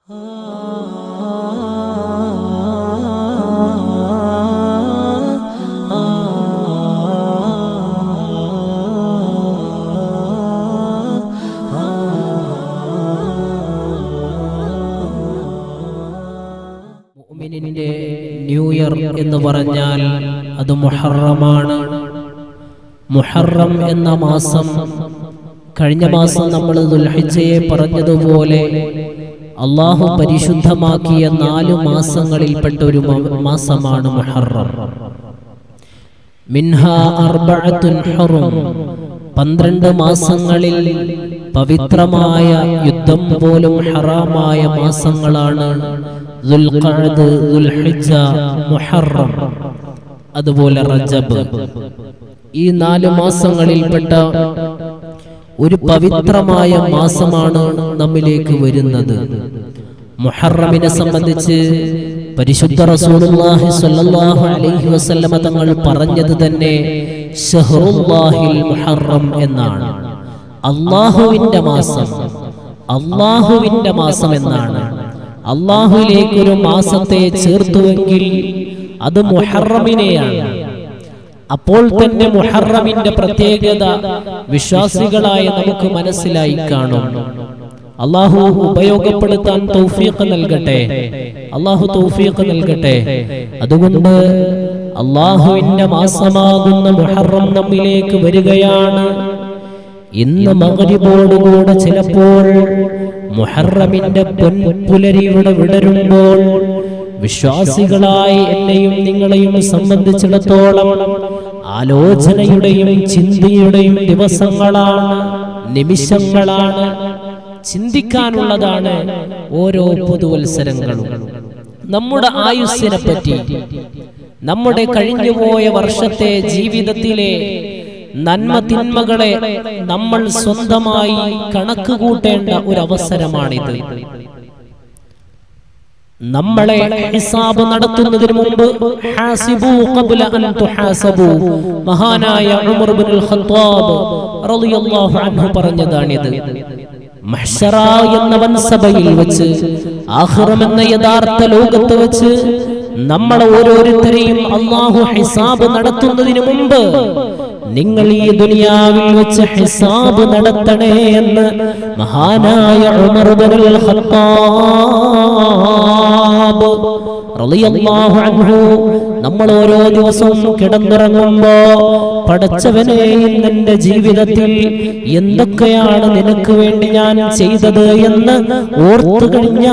മുഅ്മിനിന്റെ new year എന്ന് പറഞ്ഞാൽ അത് മുഹറമാണ് മുഹറം എന്ന മാസം കഴിഞ്ഞ മാസം നമ്മൾ ദുൽഹിജയെ പറഞ്ഞതുപോലെ അള്ളാഹു പരിശുദ്ധമാക്കിയ നാല് മാസങ്ങളിൽപ്പെട്ട ഒരു മ- മാസമാണ് മുഹറം മിൻഹ അർബഅത്തുൻ ഹുറും പന്ത്രണ്ട് മാസങ്ങളിൽ പവിത്രമായ യുദ്ധം പോലും ഹറാമായ മാസങ്ങളാണ് ദുൽഖഅദ്, ദുൽഹിജ്ജ, മുഹറം അതുപോലെ റജബ് ഈ നാല് മാസങ്ങളിൽപ്പെട്ട ഒരു പവിത്രമായ മാസമാണ് നമ്മിലേക്ക് വരുന്നത് മുഹറമിനെ സംബന്ധിച്ച് പരിശുദ്ധ റസൂലുള്ളാഹി സ്വല്ലല്ലാഹു അലൈഹി വസല്ലമ തങ്ങൾ പറഞ്ഞത് തന്നെ ഷഹ്റുല്ലാഹിൽ മുഹറം എന്നാണ് അള്ളാഹുവിന്റെ മാസം അള്ളാഹുവിന്റെ മാസം എന്നാണ് അള്ളാഹുവിലേക്ക് ഒരു മാസത്തെ ചേർത്തുവെങ്കിൽ അത് മുഹറമിനെയാണ് അപ്പോൾ തന്നെ മുഹറമിന്റെ പ്രത്യേകത വിശ്വാസികളായ നമുക്ക് മനസ്സിലായി കാണും അള്ളാഹു ഉപയോഗപ്പെടുത്താൻ തൗഫീഖ് നൽകട്ടെ അള്ളാഹു തൗഫീഖ് നൽകട്ടെ അതുകൊണ്ട് അള്ളാഹുവിന്റെ മാസമാകുന്ന മുഹറം നമ്മിലേക്ക് വരികയാണ് ഇന്ന് മകരിബോടുകൂടെ ചിലപ്പോൾ മുഹറമിന്റെ പൊൻപുലരിയുടെ വിടരുമ്പോൾ വിശ്വാസികളായി എന്നെയും നിങ്ങളെയും സംബന്ധിച്ചിടത്തോളം ആലോചനയുടെയും ചിന്തയുടെയും ദിവസങ്ങളാണ് നിമിഷങ്ങളാണ് ചിന്തിക്കാനുള്ളതാണ് ഓരോ പുതുവത്സരങ്ങളും നമ്മുടെ ആയുസ്സിനെ പറ്റി നമ്മുടെ കഴിഞ്ഞുപോയ വർഷത്തെ ജീവിതത്തിലെ നന്മ തിന്മകളെ നമ്മൾ സ്വന്തമായി കണക്ക് കൂട്ടേണ്ട ഒരു അവസരമാണിത് നമ്മളെ ഹിസാബ് നടത്തുന്നതിന് മുമ്പ് ഹാസിബു ഖബ്ല അൻ തുഹാസബു മഹാനായ ഉമർ ഇബ്നുൽ ഖത്താബ് റളിയല്ലാഹു അൻഹു പറഞ്ഞതാണിത് മഹ്ശറ എന്ന വൻസഭയിൽ വെച്ച് ആഖിറം എന്ന യഥാർത്ഥ ലോകത്ത് വെച്ച് നമ്മൾ ഓരോരുത്തരെയും അള്ളാഹു ഹിസാബ് നടത്തുന്നതിന് മുമ്പ് നിങ്ങൾ ഈ ദുനിയാവിൽ വെച്ച് ഹിസാബ് നടത്തണേ എന്ന് മഹാനായ ഉമർ ഇബ്നുൽ ഖത്താബ് റളിയല്ലാഹു അൻഹു നമ്മൾ ഓരോ ദിവസവും കിടന്നുറങ്ങുമ്പോ പടച്ചവനെ ഇന്ന് എന്റെ ജീവിതത്തിൽ എന്തൊക്കെയാണ് നിനക്ക് വേണ്ടി ഞാൻ ചെയ്തത് എന്ന് ഓർത്തു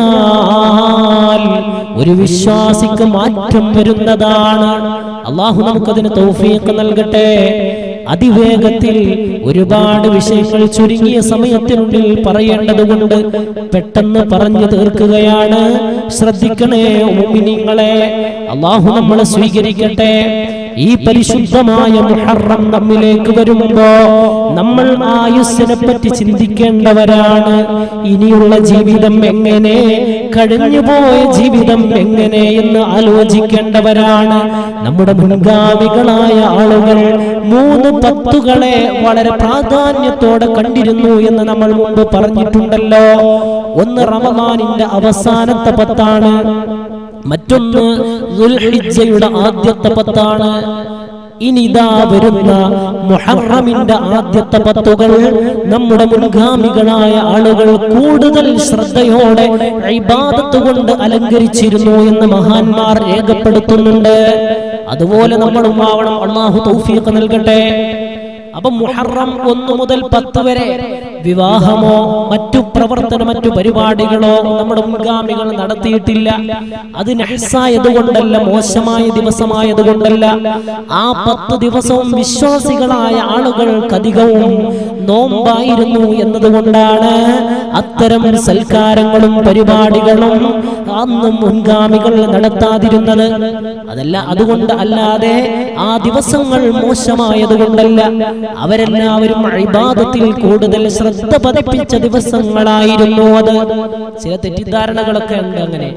കഴിഞ്ഞാൽ ഒരു വിശ്വാസിക്ക് മാറ്റം വരുന്നതാണ് അള്ളാഹു നമുക്കതിന് തൗഫീഖ് നൽകട്ടെ അതിവേഗത്തിൽ ഒരുപാട് വിഷയങ്ങൾ ചുരുങ്ങിയ സമയത്തിനുള്ളിൽ പറയേണ്ടതുകൊണ്ട് പെട്ടെന്ന് പറഞ്ഞു തീർക്കുകയാണ് ശ്രദ്ധിക്കണേ ഉമ്മിനിങ്ങളെ അള്ളാഹു നമ്മളെ സ്വീകരിക്കട്ടെ ഈ പരിശുദ്ധമായ മുഹറം നമ്മിലേക്ക് വരുമ്പോ നമ്മൾ ആയുസ്സിനെ പറ്റി ചിന്തിക്കേണ്ടവരാണ് ഇനിയുള്ള ജീവിതം എങ്ങനെ കഴിഞ്ഞുപോയ ജീവിതം എങ്ങനെ എന്ന് ആലോചിക്കേണ്ടവരാണ് നമ്മുടെ മുൻഗാമികളായ ആളുകൾ മൂന്ന് പത്തുകളെ വളരെ പ്രാധാന്യത്തോടെ കണ്ടിരുന്നു എന്ന് നമ്മൾ മുമ്പ് പറഞ്ഞിട്ടുണ്ടല്ലോ ഒന്ന് റമദാനിന്റെ അവസാനത്തെ പത്താണ് മറ്റൊന്ന് ദുൽഹിജ്ജയുടെ ആദ്യത്തെ പത്താണ് ഇനി ഇതാ വരുന്ന മുഹറമിന്റെ ആദ്യത്തെ പത്തുകൾ നമ്മുടെ മുൻഗാമികളായ ആളുകൾ കൂടുതൽ ശ്രദ്ധയോടെ ഇബാദത്ത് കൊണ്ട് അലങ്കരിച്ചിരുന്നു എന്ന് മഹാന്മാർ രേഖപ്പെടുത്തുന്നുണ്ട് അതുപോലെ നമ്മളും ആവണം അള്ളാഹു തൗഫീഖ് നൽകട്ടെ അപ്പൊ മുഹറം ഒന്ന് മുതൽ പത്ത് വരെ വിവാഹമോ മറ്റു പ്രവർത്തന മറ്റു പരിപാടികളോ നമ്മുടെ മുൻഗാമികൾ നടത്തിയിട്ടില്ല അത് നഹ്സായത് കൊണ്ടല്ല മോശമായ ദിവസമായത് കൊണ്ടല്ല ആ പത്ത് ദിവസവും വിശ്വാസികളായ ആളുകൾക്കധികവും നോമ്പായിരുന്നു എന്നതുകൊണ്ടാണ് അത്തരം സൽക്കാരങ്ങളും പരിപാടികളും അന്ന് മുൻഗാമികൾ നടത്താതിരുന്നത് അതല്ല അതുകൊണ്ട് അല്ലാതെ ആ ദിവസങ്ങൾ മോശമായത് കൊണ്ടല്ല അവരെല്ലാവരും ഇബാദത്തിൽ കൂടുതൽ ശ്രദ്ധ പതിപ്പിച്ച ദിവസങ്ങളായിരുന്നു അത് ചില തെറ്റിദ്ധാരണകളൊക്കെ ഉണ്ട് അങ്ങനെ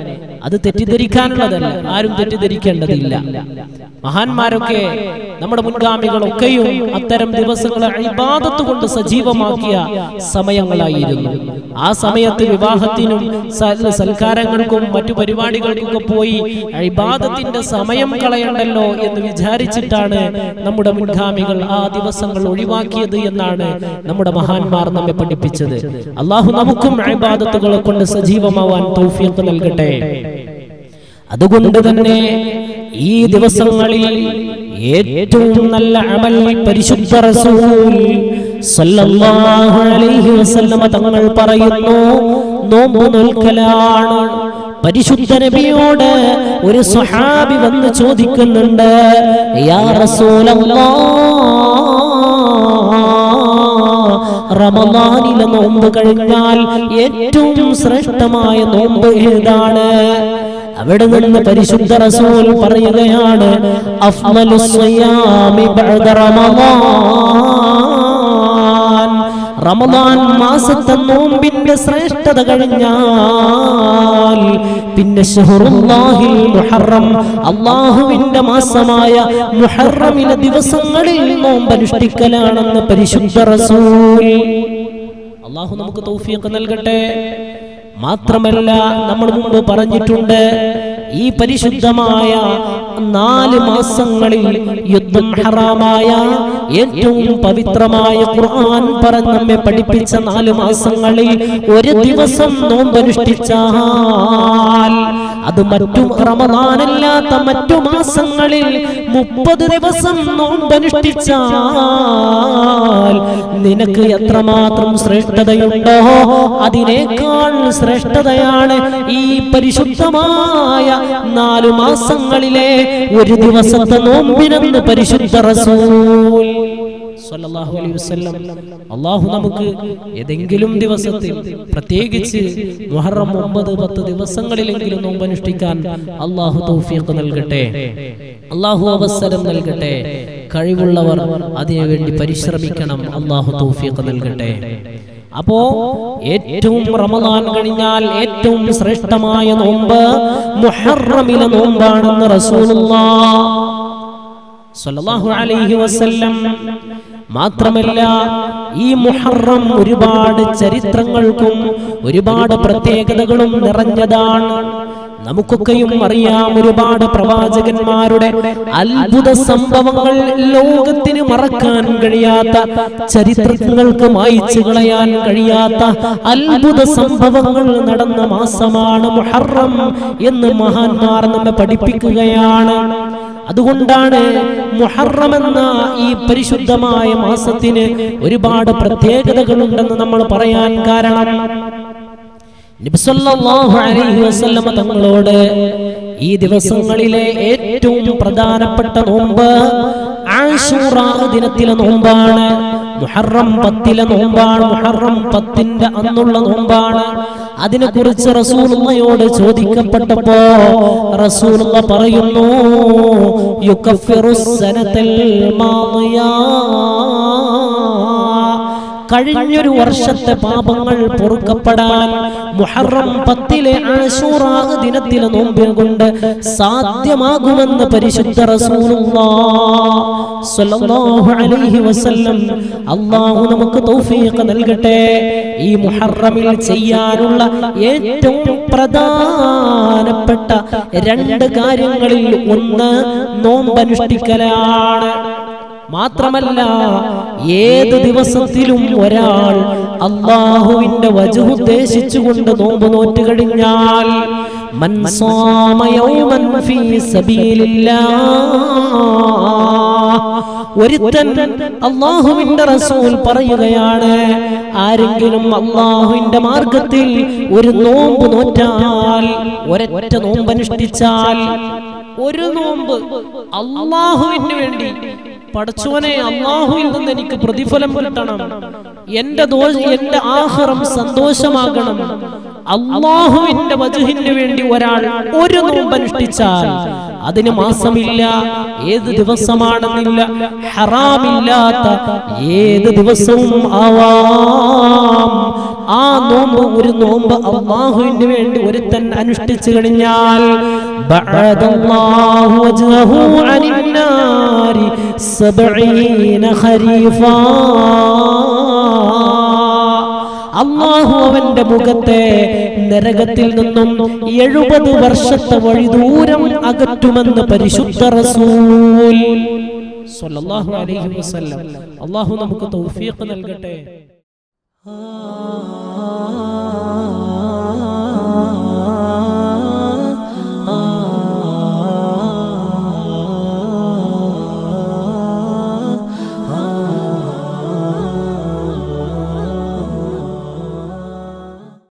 അത് തെറ്റിദ്ധരിക്കാനുള്ളതല്ല ആരും തെറ്റിദ്ധരിക്കേണ്ടതില്ല മഹാന്മാരൊക്കെ നമ്മുടെ മുൻഗാമികളൊക്കെയും അത്തരം ദിവസങ്ങളെ ഇബാദത്ത് കൊണ്ട് സജീവമാക്കിയ സമയങ്ങളായിരുന്നു ആ സമയത്ത് വിവാഹത്തിനും സൽ- സൽക്കാരങ്ങൾക്കും മറ്റു പരിപാടികൾക്കൊക്കെ പോയി ഇബാദത്തിന്റെ സമയം കളയണ്ടല്ലോ എന്ന് വിചാരിച്ചിട്ടാണ് നമ്മുടെ മുൻഗാമികൾ ആ ദിവസങ്ങൾ ഒഴിവാക്കിയത് എന്നാണ് നമ്മുടെ മഹാന്മാർ നമ്മെ പഠിപ്പിച്ചത് അള്ളാഹു നമുക്കും ഇബാദത്തുകളെ കൊണ്ട് സജീവമാവാൻ തൗഫീഖ് നൽകട്ടെ അതുകൊണ്ട് തന്നെ ഈ ദിവസങ്ങളിൽ ഏറ്റവും നല്ല അമൽ പരിശുദ്ധ റസൂൽ സല്ലല്ലാഹു അലൈഹി വസല്ലമ തങ്ങൾ പറയുന്നു നോമ്പ് നോൽക്കലാണ് പരിശുദ്ധ നബിയോട് ഒരു സ്വഹാബി വന്ന് ചോദിക്കുന്നുണ്ട് യാ റസൂലല്ലാഹ് റമദാനിലെ നോമ്പ് കഴിഞ്ഞാൽ ഏറ്റവും ശ്രേഷ്ഠമായ നോമ്പ് ഏതാണ് അവിടെ നിന്ന് പരിശുദ്ധ റസൂൽ പറയുകയാണ് അഫ്ളലു സ്വയാമി ബഅദ റമദാൻ റമദാൻ മാസത്തെ നോമ്പിന്റെ ശ്രേഷ്ഠത കഴിഞ്ഞാൽ പിന്നെ ഷഹറുല്ലാഹിൽ മുഹറം അള്ളാഹുവിന്റെ മാസമായ മുഹറമിലെ ദിവസങ്ങളിൽ നോമ്പ് അനുഷ്ഠിക്കലാണെന്ന് പരിശുദ്ധ റസൂൽ അള്ളാഹു നമുക്ക് തൗഫീഖ് നൽകട്ടെ മാത്രമല്ല നമ്മൾ മുമ്പ് പറഞ്ഞിട്ടുണ്ട് ഈ പരിശുദ്ധമായ നാല് മാസങ്ങളിൽ യുദ്ധം ഹറാമായ ഏറ്റവും പവിത്രമായ ഖുർആൻ പറഞ്ഞ് നമ്മെ പഠിപ്പിച്ച നാല് മാസങ്ങളിൽ ഒരു ദിവസം നോമ്പനുഷ്ഠിച്ചാൽ അത് മറ്റു റമദാനല്ലാത്ത മറ്റു മാസങ്ങളിൽ മുപ്പത് ദിവസം നോമ്പനുഷ്ഠിച്ചാൽ നിനക്ക് എത്രമാത്രം ശ്രേഷ്ഠതയുണ്ടോ അതിനേക്കാൾ ശ്രേഷ്ഠതയാണ് ഈ പരിശുദ്ധമായ നാലു മാസങ്ങളിലെ ഒരു ദിവസത്തെ നോമ്പിനെന്ന് പരിശുദ്ധ റസൂൽ സ്വല്ലല്ലാഹു അലൈഹി വസല്ലം അള്ളാഹു നമുക്ക് ഏതെങ്കിലും ദിവസത്തിൽ പ്രത്യേകിച്ച് മുഹറം ഒമ്പത് പത്ത് ദിവസങ്ങളിലെങ്കിലും നോമ്പ് അനുഷ്ഠിക്കാൻ അള്ളാഹു തൗഫീഖ് നൽകട്ടെ അള്ളാഹു അവസരം നൽകട്ടെ കഴിവുള്ളവർ അതിനുവേണ്ടി പരിശ്രമിക്കണം അള്ളാഹു തൗഫീഖ് നൽകട്ടെ അപ്പോ ഏറ്റവും റമദാൻ കഴിഞ്ഞാൽ ഏറ്റവും ശ്രേഷ്ഠമായ നോമ്പ് മുഹറമിലെ നോമ്പാണെന്ന് റസൂലുള്ളാഹ് സല്ലല്ലാഹു അലൈഹി വസല്ലം മാത്രമല്ല ഈ മുഹറം ഒരുപാട് ചരിത്രങ്ങൾക്കും ഒരുപാട് പ്രത്യേകതകളും നിറഞ്ഞതാണ് നമുക്കൊക്കെയും അറിയാം ഒരുപാട് പ്രവാചകന്മാരുടെ അത്ഭുത സംഭവങ്ങൾ ലോകത്തിന് മറക്കാൻ കഴിയാത്ത ചരിത്രങ്ങൾക്ക് മായിച്ചു കളയാൻ കഴിയാത്ത അത്ഭുത സംഭവങ്ങൾ നടന്ന മാസമാണ് മുഹറം എന്ന് മഹാന്മാർ നമ്മെ പഠിപ്പിക്കുകയാണ് അതുകൊണ്ടാണ് മുഹറം എന്ന ഈ പരിശുദ്ധമായ മാസത്തിന് ഒരുപാട് പ്രത്യേകതകളുണ്ടെന്ന് നമ്മൾ പറയാൻ കാരണം നബി സല്ലല്ലാഹു അലൈഹി വസല്ലമ തങ്ങളോട് ഈ ദിവസങ്ങളിലെ ഏറ്റവും പ്രധാനപ്പെട്ട നോമ്പ് ആശൂറ ദിനത്തിലെ നോമ്പാണ് മുഹറം പത്തിലെ നോമ്പാണ് മുഹറം പത്തിന്റെ അന്നുള്ള നോമ്പാണ് അതിനെ കുറിച്ച് റസൂലുള്ളയോട് ചോദിക്കപ്പെട്ടപ്പോ റസൂലുള്ള പറയുന്നു യുകഫിറു സനതൽ മാദിയാ കഴിഞ്ഞൊരു വർഷത്തെ പാപങ്ങൾ പൊറുക്കപ്പെടാൻ മുഹറം പത്തിലെ ആശൂറാ ദിനത്തിലെ നോമ്പിൽ കൊണ്ട് സാധ്യമാകുമെന്ന് പരിശുദ്ധ റസൂലുള്ളാഹ് സ്വല്ലല്ലാഹു അലൈഹി വസല്ലം അല്ലാഹു നമുക്ക് തൗഫീഖ് നൽകട്ടെ ഈ മുഹറമിൽ ചെയ്യാനുള്ള ഏറ്റവും പ്രധാനപ്പെട്ട രണ്ട് കാര്യങ്ങളിൽ ഒന്ന് നോമ്പനുഷ്ഠിക്കലാണ് മാത്രമല്ല ഏത് ദിവസത്തിലും ഒരാൾ അള്ളാഹുവിന്റെ വജു ഉദ്ദേശിച്ചുകൊണ്ട് നോമ്പ് നോറ്റ് കഴിഞ്ഞാൽ മൻ സാമ യൗമൻ ഫീ സബീലില്ലാഹ് ഒരുത്തൻ അള്ളാഹുവിന്റെ റസൂൽ പറയുകയാണ് ആരെങ്കിലും അള്ളാഹുവിന്റെ മാർഗത്തിൽ ഒരു നോമ്പ് നോറ്റാൽ ഒരൊറ്റ നോമ്പ് അനുഷ്ഠിച്ചാൽ ഒരു നോമ്പ് അള്ളാഹുവിന് വേണ്ടി പടച്ചോനെ അള്ളാഹുവിൽ നിന്ന് എനിക്ക് പ്രതിഫലം കിട്ടണം എന്റെ ദോഷ എന്റെ ആഹ്റം സന്തോഷമാകണം അള്ളാഹുവിന്റെ വജുഹിന് വേണ്ടി ഒരാൾ ഒരു നോമ്പ് അനുഷ്ഠിച്ചാൽ അതിന് മാസമില്ല ഏത് ദിവസമാണെന്നില്ല ഹറാമില്ലാത്ത ഏത് ദിവസവും ആവാം ആ നോമ്പ് ഒരു നോമ്പ് അള്ളാഹുവിന് വേണ്ടി ഒരുത്തൻ അനുഷ്ഠിച്ചു കഴിഞ്ഞാൽ بعد الله وجهه عن النار سبعين خريفا അള്ളാഹു അവന്റെ മുഖത്തെ നരകത്തിൽ നിന്നും എഴുപത് വർഷത്തെ വഴി ദൂരം അകറ്റുമെന്ന് പരിശുദ്ധ റസൂൽ സ്വല്ലല്ലാഹു അലൈഹി വസല്ലം അള്ളാഹു നമുക്ക് തൗഫീഖ് നൽകട്ടെ ആ